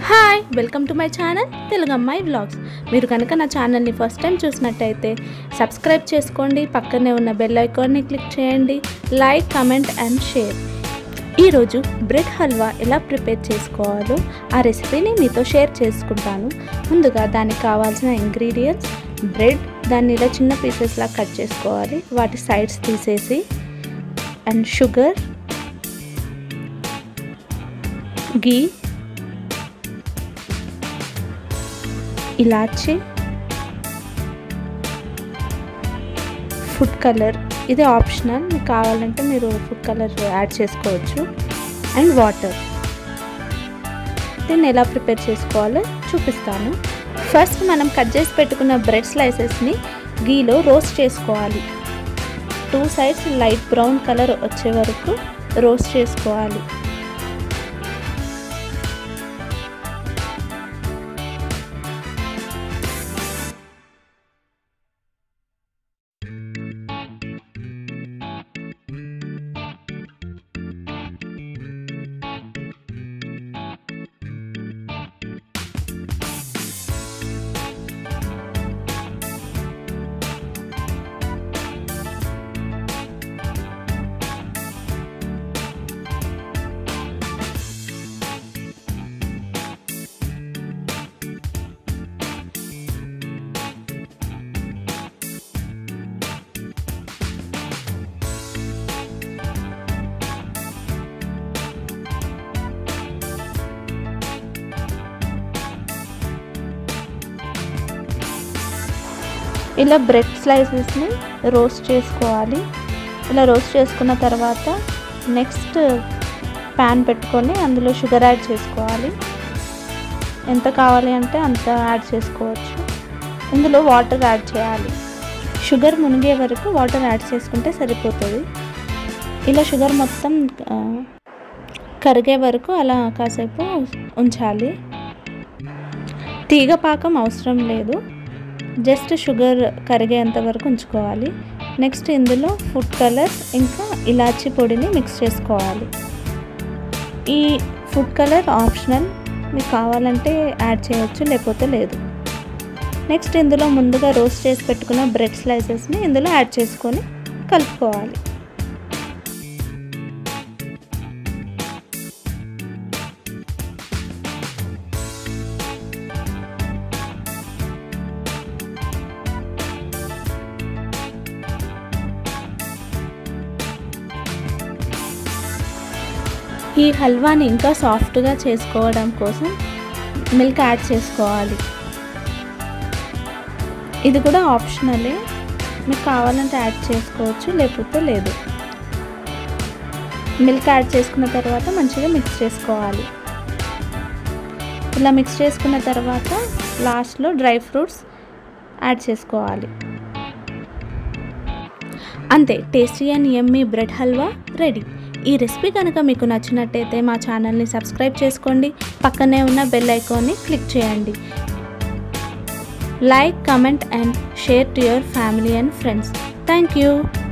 hi welcome to my channel Telugu అమ్మాయి vlogs మీరు కనుక నా ఛానల్ని ఫస్ట్ టైం చూసినట్టయితే సబ్స్క్రైబ్ చేసుకోండి పక్కనే ఉన్న బెల్ ఐకాన్ని క్లిక్ చేయండి లైక్ కమెంట్ అండ్ షేర్ ఈరోజు బ్రెడ్ హల్వా ఎలా ప్రిపేర్ చేసుకోవాలో ఆ రెసిపీని మీతో షేర్ చేసుకుంటాను ముందుగా దానికి కావాల్సిన ఇంగ్రీడియంట్స్ బ్రెడ్ దాన్ని ఇలా చిన్న పీసెస్లా కట్ చేసుకోవాలి వాటి సైడ్స్ తీసేసి అండ్ షుగర్ గీ ఇలాచి ఫుడ్ కలర్ ఇది ఆప్షనల్ మీకు కావాలంటే మీరు ఫుడ్ కలర్ యాడ్ చేసుకోవచ్చు అండ్ వాటర్ దీన్ని ఎలా ప్రిపేర్ చేసుకోవాలో చూపిస్తాను ఫస్ట్ మనం కట్ చేసి పెట్టుకున్న బ్రెడ్ స్లైసెస్ని గీలో రోస్ట్ చేసుకోవాలి two sides light brown colour వచ్చే వరకు రోస్ట్ చేసుకోవాలి ఇలా బ్రెడ్ స్లైసెస్ని రోస్ట్ చేసుకోవాలి ఇలా రోస్ట్ చేసుకున్న తర్వాత నెక్స్ట్ ప్యాన్ పెట్టుకొని అందులో షుగర్ యాడ్ చేసుకోవాలి ఎంత కావాలి అంటే అంత యాడ్ చేసుకోవచ్చు ఇందులో వాటర్ యాడ్ చేయాలి షుగర్ మునిగే వరకు వాటర్ యాడ్ చేసుకుంటే సరిపోతుంది ఇలా షుగర్ మొత్తం కరిగే వరకు అలా కాసేపు ఉంచాలి తీగ పాకం అవసరం లేదు జస్ట్ షుగర్ కరిగేంత వరకు ఉంచుకోవాలి నెక్స్ట్ ఇందులో ఫుడ్ కలర్ ఇంకా ఇలాచీ పొడిని మిక్స్ చేసుకోవాలి ఈ ఫుడ్ కలర్ ఆప్షనల్ మీకు కావాలంటే యాడ్ చేయొచ్చు లేకపోతే లేదు నెక్స్ట్ ఇందులో ముందుగా రోస్ట్ చేసి పెట్టుకున్న బ్రెడ్ స్లైసెస్ని ఇందులో యాడ్ చేసుకొని కలుపుకోవాలి ఈ హల్వాని ఇంకా సాఫ్ట్గా చేసుకోవడం కోసం మిల్క్ యాడ్ చేసుకోవాలి ఇది కూడా ఆప్షనలే మీకు కావాలంటే యాడ్ చేసుకోవచ్చు లేకపోతే లేదు మిల్క్ యాడ్ చేసుకున్న తర్వాత మంచిగా మిక్స్ చేసుకోవాలి ఇలా మిక్స్ చేసుకున్న తర్వాత లాస్ట్లో డ్రై ఫ్రూట్స్ యాడ్ చేసుకోవాలి అంతే tasty and yummy bread halwa ready ఈ రెసిపీ కనుక మీకు నచ్చినట్టయితే మా ఛానల్ని సబ్స్క్రైబ్ చేసుకోండి పక్కనే ఉన్న బెల్ ఐకాన్ని క్లిక్ చేయండి like comment and share to your family and friends thank you